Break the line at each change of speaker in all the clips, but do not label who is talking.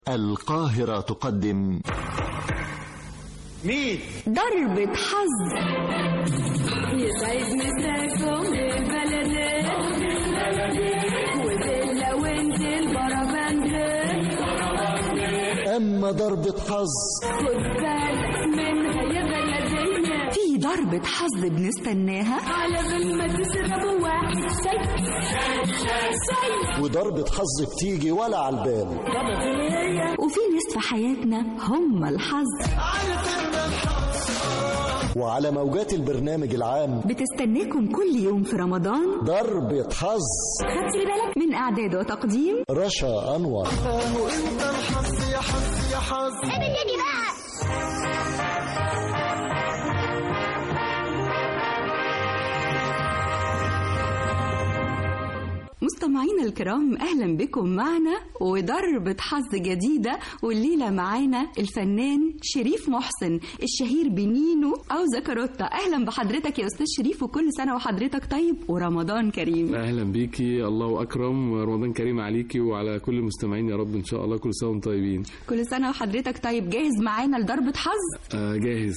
القاهرة تقدم
مين؟
ضربة حظ
يسعد مساكم البلد وزلة وانت البربند
أما ضربة حظ
خد بالك منها يا بلدية
في ضربة حظ بنستناها
على بال ما تشربوا واحد شاي شاي
وضربة حظ بتيجي ولا على البال
وفي ناس في حياتنا هم الحظ
وعلى موجات البرنامج العام
بتستناكم كل يوم في رمضان
ضربة حظ
خدتي بالك من إعداد وتقديم
رشا أنور
مستمعينا الكرام أهلا بكم معنا وضربة حظ جديدة والليلة معانا الفنان شريف محسن الشهير بنينو أو زكروتا أهلا بحضرتك يا أستاذ شريف وكل سنة وحضرتك طيب ورمضان كريم
اهلا بيكي الله اكرم رمضان كريم عليكي وعلى كل المستمعين يا رب ان شاء الله كل سنه وانتم طيبين
كل سنة وحضرتك طيب جاهز معانا لضربة حظ
آه جاهز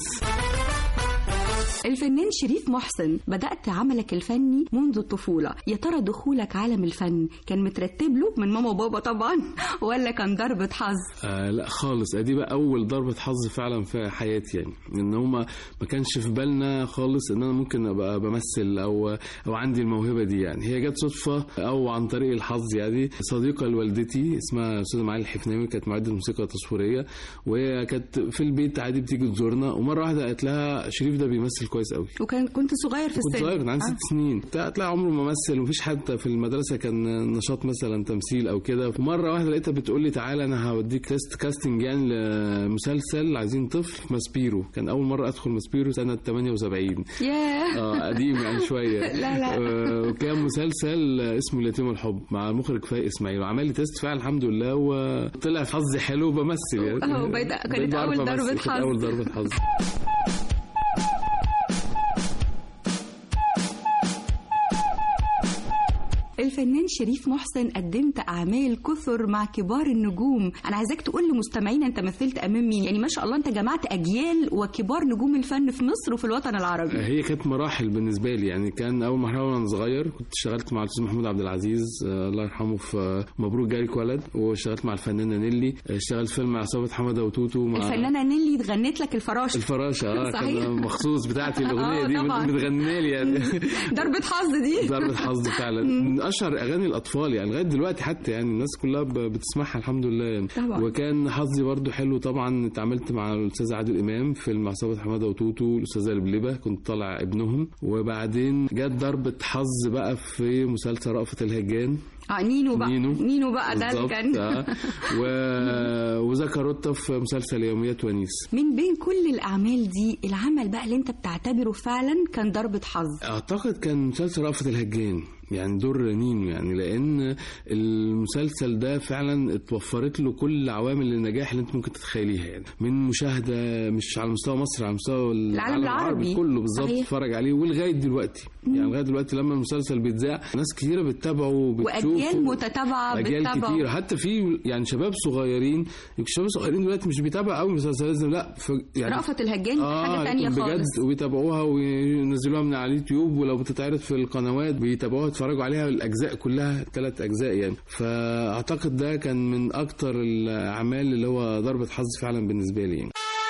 الفنان شريف محسن بدأت عملك الفني منذ الطفولة يا ترى دخولك عالم الفن كان مترتب له من ماما وبابا طبعا ولا كان ضربة حظ
آه لا خالص ادي بقى اول ضربه حظ فعلا في حياتي يعني ان هما ما كانش في بالنا خالص ان انا ممكن ابقى بمثل او او عندي الموهبه دي يعني هي جت صدفه او عن طريق الحظ يعني صديقه لوالدتي اسمها استاذه معالي الحفناوي كانت معده موسيقى تصويريه وهي كانت في البيت عادي بتيجي تزورنا ومره واحده قالت لها شريف ده بيمثل كويس قوي
وكان كنت صغير في
كنت
السن
صغير كان عندي
آه.
ست سنين تلاقي عمره ما مثل ومفيش حتى في المدرسه كان نشاط مثلا تمثيل او كده ومره واحده لقيتها بتقول لي تعالى انا هوديك تيست كاستنج يعني لمسلسل عايزين طفل في ماسبيرو كان اول مره ادخل ماسبيرو سنه 78
ياه
اه قديم يعني شويه
لا، لا.
آه، وكان مسلسل اسمه اليتيم الحب مع مخرج فايق اسماعيل وعمل لي تيست فعلا الحمد لله وطلع حظي حلو بمثل يعني
أهو بقيت- كانت
بقيت بعرف
أول
أمثل،
ضربة
كانت
حظ.
اول ضربه حظ
الفنان شريف محسن قدمت اعمال كثر مع كبار النجوم انا عايزاك تقول لمستمعينا انت مثلت امام مين يعني ما شاء الله انت جمعت اجيال وكبار نجوم الفن في مصر وفي الوطن العربي
هي كانت مراحل بالنسبه لي يعني كان اول مرحله وانا صغير كنت اشتغلت مع الاستاذ محمود عبد العزيز آه، الله يرحمه في آه، مبروك جالك ولد واشتغلت مع الفنانه نيلي آه، اشتغلت فيلم عصابه حمده وتوتو مع
الفنانه نيلي غنت لك الفراشه
الفراشه اه
صحيح.
كان مخصوص بتاعتي الاغنيه
آه،
دي
طبعاً.
بتغني لي يعني
ضربه حظ دي
ضربة حظ فعلا من اشهر اغاني الاطفال يعني لغايه دلوقتي حتى يعني الناس كلها ب- بتسمعها الحمد لله يعني
طبعا.
وكان حظي برضو حلو طبعا اتعاملت مع الاستاذ عادل امام في فيلم عصابه حماده وتوتو الاستاذه لبلبه كنت طالع ابنهم وبعدين جت ضربه حظ بقى في مسلسل رأفت الهجان
اه نينو بقى
نينو.
نينو بقى ده اللي
بالظبط،
كان
آه. و... وزكروتا في مسلسل يوميات ونيس
من بين كل الاعمال دي العمل بقى اللي انت بتعتبره فعلا كان ضربه حظ
اعتقد كان مسلسل رأفت الهجان يعني دور نينو يعني لان المسلسل ده فعلا اتوفرت له كل عوامل النجاح اللي انت ممكن تتخيليها يعني من مشاهده مش على مستوى مصر على مستوى العالم
العربي.
كله بالظبط
صحيح.
اتفرج عليه ولغايه دلوقتي يعني لغايه دلوقتي لما المسلسل بيتذاع ناس كتيره بتتابعه وبتشوفه
واجيال متتابعه
اجيال
بتتابعه
كتير حتى في يعني شباب صغيرين يمكن شباب صغيرين دلوقتي مش بيتابعوا قوي مسلسلات زي- لا ف... يعني
رأفت الهجان حاجه تانية
بجد
خالص
وبيتابعوها وينزلوها من على اليوتيوب ولو بتتعرض في القنوات بيتابعوها يتفرجوا عليها الاجزاء كلها ثلاث اجزاء يعني فاعتقد ده كان من اكتر الاعمال اللي هو ضربه حظ فعلا بالنسبه لي يعني.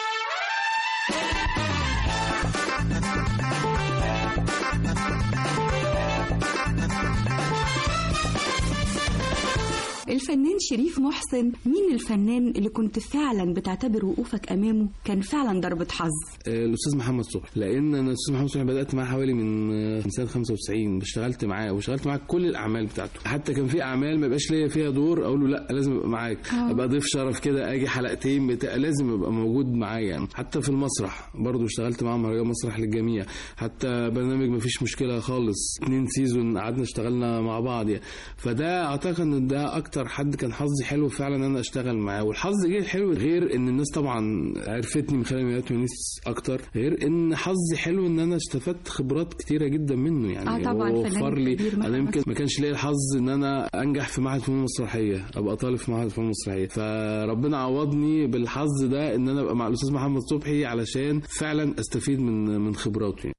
الفنان شريف محسن مين الفنان اللي كنت فعلا بتعتبر وقوفك امامه كان فعلا ضربه حظ
آه، الاستاذ محمد صبحي لان انا الاستاذ محمد صبحي بدات معاه حوالي من آه، من سنه 95 اشتغلت معاه واشتغلت معاه كل الاعمال بتاعته حتى كان في اعمال ما يبقاش ليا فيها دور اقول له لا لازم ابقى معاك
آه.
ابقى ضيف شرف كده اجي حلقتين بتاع لازم ابقى موجود معاه يعني حتى في المسرح برضه اشتغلت معاه مهرجان مسرح للجميع حتى برنامج ما فيش مشكله خالص اتنين سيزون قعدنا اشتغلنا مع بعض يعني فده اعتقد ان ده اكتر حد كان حظي حلو فعلا ان انا اشتغل معاه والحظ جه حلو غير ان الناس طبعا عرفتني من خلال ميلاد ونيس اكتر غير ان حظي حلو ان انا استفدت خبرات كتيره جدا منه يعني
آه طبعاً،
هو
فنان
وفر لي
كبير محمد.
انا يمكن ما كانش ليا الحظ ان انا انجح في معهد فنون مسرحيه ابقى طالب في معهد فنون مسرحيه فربنا عوضني بالحظ ده ان انا ابقى مع الاستاذ محمد صبحي علشان فعلا استفيد من من خبراته يعني.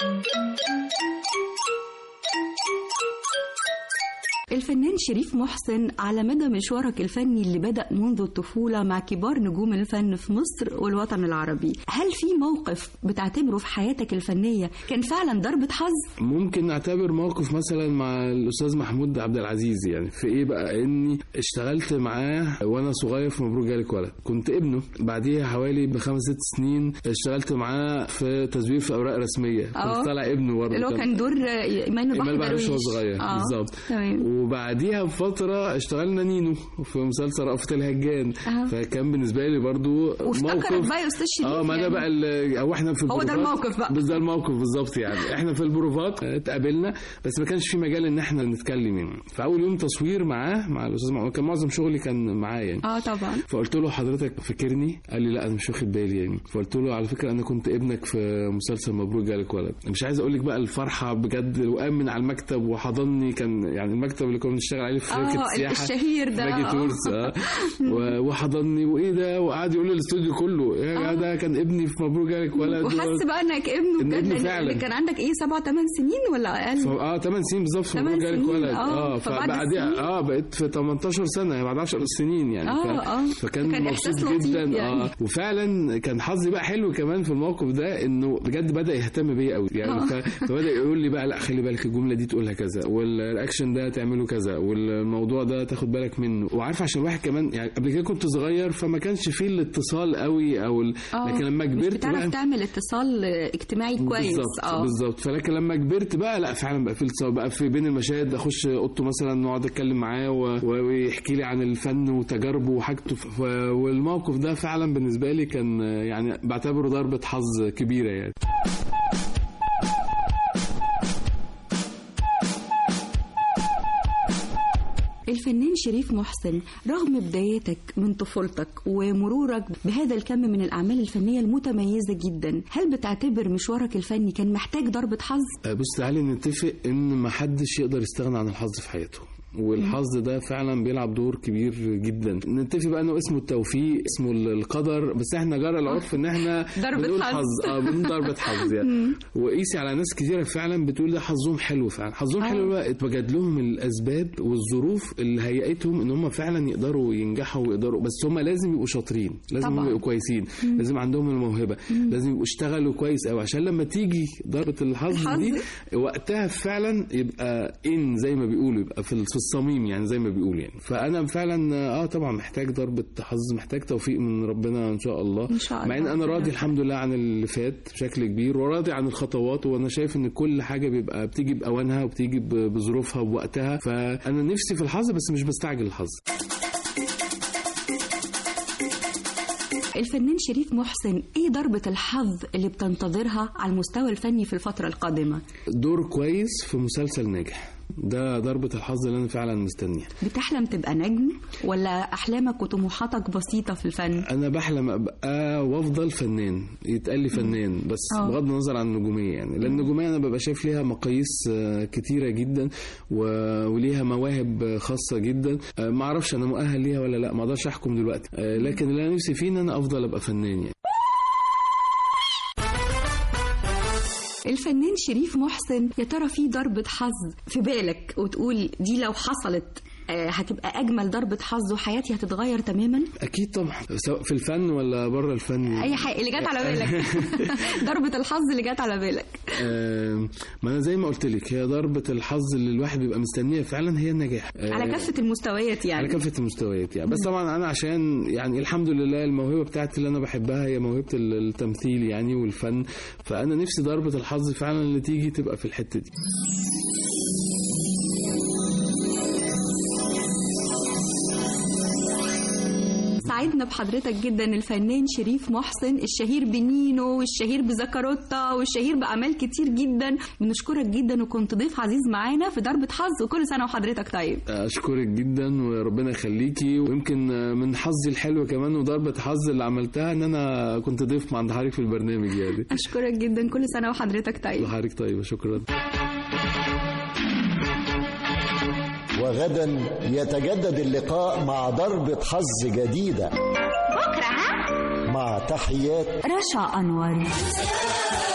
الفنان شريف محسن على مدى مشوارك الفني اللي بدأ منذ الطفولة مع كبار نجوم الفن في مصر والوطن العربي هل في موقف بتعتبره في حياتك الفنية كان فعلا ضربة حظ؟
ممكن نعتبر موقف مثلا مع الاستاذ محمود عبد العزيز يعني في ايه بقى اني اشتغلت معاه وانا صغير في مبروك جالك ولد كنت ابنه بعديها حوالي بخمس ست سنين اشتغلت معاه في تزوير في اوراق رسميه
آه.
كنت طالع ابنه برضه
اللي هو كان دور إيمان البحر
إيمان بحر وهو
درويش
صغير
آه،
بالظبط
تمام
وبعديها بفترة اشتغلنا نينو في مسلسل رأفت الهجان
أها.
فكان بالنسبة لي برضو
وافتكرك
موقف
بقى يا أستاذ شريف
اه ما ده
يعني.
بقى ال- او احنا في
هو ده
البروفات-
الموقف بقى.
بس ده الموقف بالظبط يعني احنا في البروفات اتقابلنا بس ما كانش في مجال ان احنا نتكلم يعني فاول يوم تصوير معاه مع الاستاذ محمود كان معظم شغلي كان معاه يعني
اه طبعا
فقلت له حضرتك فاكرني قال لي لا انا مش واخد بالي يعني فقلت له على فكره انا كنت ابنك في مسلسل مبروك جالك ولد مش عايز اقول لك بقى الفرحه بجد وقام من على المكتب وحضني كان يعني المكتب اللي كنا بنشتغل عليه في شركه
اه
سياحه
الشهير ده
باجي
آه.
تورس اه و- وحضني وايه ده وقعد يقول للاستوديو كله يا جدع ده كان ابني في مبروك جالك ولد
وحس بقى انك ابنه
إن
بجد
ابنه
لأن
فعلا.
اللي كان عندك ايه سبع ثمان سنين ولا اقل؟
ف- اه 8 سنين بالظبط في
تمن
مبروك جالك
سنين،
ولد
آه.
اه
فبعد
فبعديها
السنين؟
اه بقيت في 18 سنه يعني بعد 10 سنين يعني
آه،
ف-
آه.
فكان
كان
مبسوط
إحساس لطيف
جدا
يعني.
اه وفعلا كان حظي بقى حلو كمان في الموقف ده انه بجد بدا يهتم بيا قوي يعني
آه.
ف- فبدا يقول لي بقى لا خلي بالك الجمله دي تقولها كذا والاكشن ده تعمله كذا والموضوع ده تاخد بالك منه وعارف عشان الواحد كمان يعني قبل كده كنت صغير فما كانش فيه الاتصال قوي او ال...
آه.
لكن لما
مش
كبرت
بتعرف
بقى
تعمل اتصال اجتماعي كويس
بالظبط
اه
بالظبط فلكن لما كبرت بقى لا فعلا بقى في اتصال بقى في بين المشاهد اخش اوضته مثلا نقعد اتكلم معاه و- و- ويحكي لي عن الفن وتجاربه وحاجته ف- والموقف ده فعلا بالنسبه لي كان آه، يعني بعتبره ضربه حظ كبيره يعني
الفنان شريف محسن رغم بدايتك من طفولتك ومرورك بهذا الكم من الأعمال الفنية المتميزة جدا هل بتعتبر مشوارك الفني كان محتاج ضربة حظ؟
آه، بص تعالي نتفق ان ما حدش يقدر يستغنى عن الحظ في حياته والحظ ده فعلا بيلعب دور كبير جدا نتفق بقى انه اسمه التوفيق اسمه القدر بس احنا جرى العرف ان احنا
ضربة
بنقول
حظ.
حظ اه بنقول ضربة حظ يعني وقيسي على ناس كتيرة فعلا بتقول ده حظهم حلو فعلا حظهم
آه.
حلو بقى اتوجد لهم الاسباب والظروف اللي هيئتهم ان هم فعلا يقدروا ينجحوا ويقدروا بس هم لازم يبقوا شاطرين لازم
طبعاً.
يبقوا كويسين لازم عندهم الموهبة لازم يبقوا اشتغلوا كويس قوي عشان لما تيجي ضربة الحظ
الحظ.
دي وقتها فعلا يبقى ان زي ما بيقولوا يبقى في في الصميم يعني زي ما بيقولوا يعني فانا فعلا اه طبعا محتاج ضربه حظ محتاج توفيق من ربنا ان شاء الله
إن شاء
مع ان
الله.
انا راضي الحمد لله عن اللي فات بشكل كبير وراضي عن الخطوات وانا شايف ان كل حاجه بيبقى بتيجي باوانها وبتيجي ب- بظروفها ووقتها فانا نفسي في الحظ بس مش بستعجل الحظ
الفنان شريف محسن ايه ضربة الحظ اللي بتنتظرها على المستوى الفني في الفترة القادمة؟
دور كويس في مسلسل ناجح ده ضربة الحظ اللي أنا فعلا مستنيها
بتحلم تبقى نجم ولا أحلامك وطموحاتك بسيطة في الفن؟
أنا بحلم أبقى وأفضل فنان يتقال لي فنان بس
آه.
بغض النظر عن النجومية يعني لأن النجومية أنا ببقى شايف ليها مقاييس آه، كتيرة جدا و- وليها مواهب آه، خاصة جدا آه، ما أعرفش أنا مؤهل ليها ولا لا ما أقدرش أحكم دلوقتي آه، لكن اللي أنا نفسي فيه إن أنا أفضل أبقى فنان يعني
الفنان شريف محسن يا ترى في ضربة حظ في بالك وتقول دي لو حصلت آه، هتبقى أجمل ضربة حظ وحياتي هتتغير تماما؟
أكيد طبعا سواء في الفن ولا بره الفن
أي حاجة اللي جت على بالك ضربة الحظ اللي جت على بالك
آه، ما أنا زي ما قلت لك هي ضربة الحظ اللي الواحد بيبقى مستنيها فعلا هي النجاح آه،
على كافة المستويات
على
يعني
كافة المستويات يعني بس طبعا انا عشان يعني الحمد لله الموهبه بتاعتي اللي انا بحبها هي موهبه ال- التمثيل يعني والفن فانا نفسي ضربه الحظ فعلا اللي تيجي تبقى في الحته دي
سعدنا بحضرتك جدا الفنان شريف محسن الشهير بنينو والشهير بزكروتا والشهير بأعمال كتير جدا بنشكرك جدا وكنت ضيف عزيز معانا في ضربة حظ وكل سنة وحضرتك طيب
اشكرك جدا وربنا يخليكي ويمكن من حظي الحلو كمان وضربه حظ اللي عملتها ان انا كنت ضيف عند حضرتك في البرنامج يعني
أشكرك جدا كل سنة وحضرتك طيب
حضرتك طيبه شكرا
وغدا يتجدد اللقاء مع ضربة حظ جديدة
بكرة ها
مع تحيات
رشا أنور